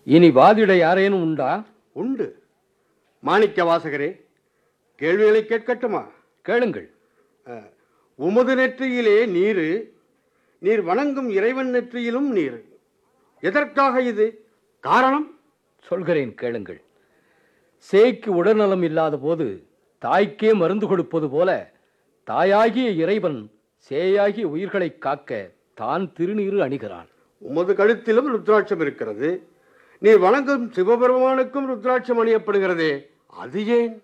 இனி வாதிட யாரேனும் உண்டா உண்டு மாணிக்க வாசகரே கேள்விகளை கேட்கட்டுமா கேளுங்கள் அஹ், உமது நெற்றியிலே நீரு நீர் வணங்கும் இறைவன் நெற்றியிலும் நீர் எதற்காக இது காரணம் சொல்கிறேன் கேளுங்கள் சேய்க்கு உடல்நலம் இல்லாத போது தாய்க்கே மருந்து கொடுப்பது போல தாயாகிய இறைவன் சேயாகிய உயிர்களை காக்க தான் திருநீறு அணிகிறான் உமது கழுத்திலும் ருத்ராட்சம் இருக்கிறது நீர் வணங்கும் சிவபெருமானுக்கும் ருத்ராட்சம் அணியப்படுகிறதே அது ஏன்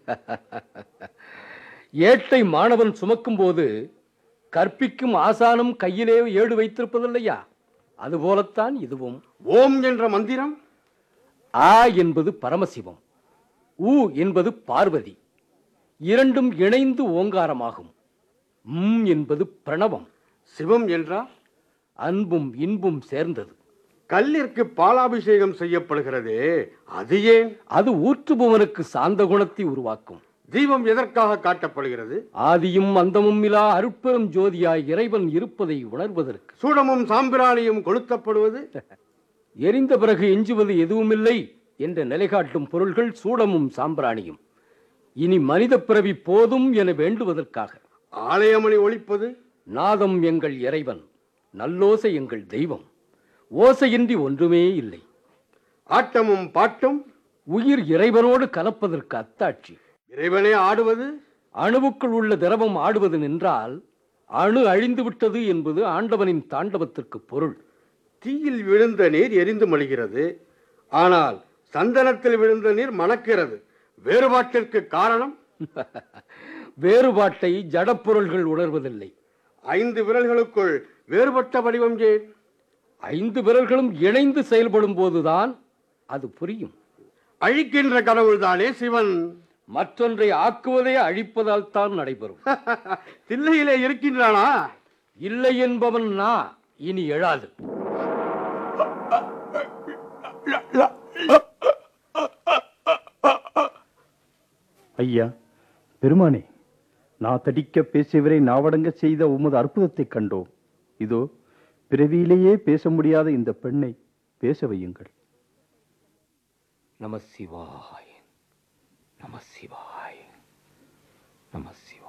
ஏட்டை மாணவன் சுமக்கும் போது கற்பிக்கும் ஆசானம் கையிலே ஏடு வைத்திருப்பதில்லையா அதுபோலத்தான் இதுவும் ஓம் என்ற மந்திரம் ஆ என்பது பரமசிவம் உ என்பது பார்வதி இரண்டும் இணைந்து ஓங்காரமாகும் ம் என்பது பிரணவம் சிவம் என்றால் அன்பும் இன்பும் சேர்ந்தது கல்லிற்கு பாலாபிஷேகம் செய்யப்படுகிறதே அது ஏன் அது ஊற்றுபவனுக்கு சாந்த குணத்தை உருவாக்கும் தீபம் எதற்காக காட்டப்படுகிறது ஆதியும் அந்தமும் இலா அருட்பெரும் ஜோதியாய் இறைவன் இருப்பதை உணர்வதற்கு சூடமும் சாம்பிராணியும் கொளுத்தப்படுவது எரிந்த பிறகு எஞ்சுவது எதுவுமில்லை என்ற நிலைகாட்டும் பொருள்கள் சூடமும் சாம்பிராணியும் இனி மனித பிறவி போதும் என வேண்டுவதற்காக ஆலயமணி ஒழிப்பது நாதம் எங்கள் இறைவன் நல்லோசை எங்கள் தெய்வம் ஓசையின்றி ஒன்றுமே இல்லை ஆட்டமும் பாட்டும் உயிர் இறைவனோடு கலப்பதற்கு அத்தாட்சி இறைவனே ஆடுவது அணுவுக்குள் உள்ள திரவம் ஆடுவது நின்றால் அணு அழிந்து விட்டது என்பது ஆண்டவனின் தாண்டவத்திற்கு பொருள் தீயில் விழுந்த நீர் எரிந்து மலிகிறது ஆனால் சந்தனத்தில் விழுந்த நீர் மணக்கிறது வேறுபாட்டிற்கு காரணம் வேறுபாட்டை ஜடப்பொருள்கள் உணர்வதில்லை ஐந்து விரல்களுக்குள் வேறுபட்ட வடிவம் ஏன் ஐந்து விரல்களும் இணைந்து செயல்படும் போதுதான் அது புரியும் அழிக்கின்ற கடவுள்தானே சிவன் மற்றொன்றை ஆக்குவதே அழிப்பதால் தான் நடைபெறும் தில்லையிலே இருக்கின்றானா இல்லை என்பவன் நா இனி எழாது ஐயா பெருமானே நான் தடிக்க பேசியவரை நாவடங்க செய்த உமது அற்புதத்தைக் கண்டோம் இதோ பிறவியிலேயே பேச முடியாத இந்த பெண்ணை பேச வையுங்கள் நம சிவாய நம சிவாய நம சிவாய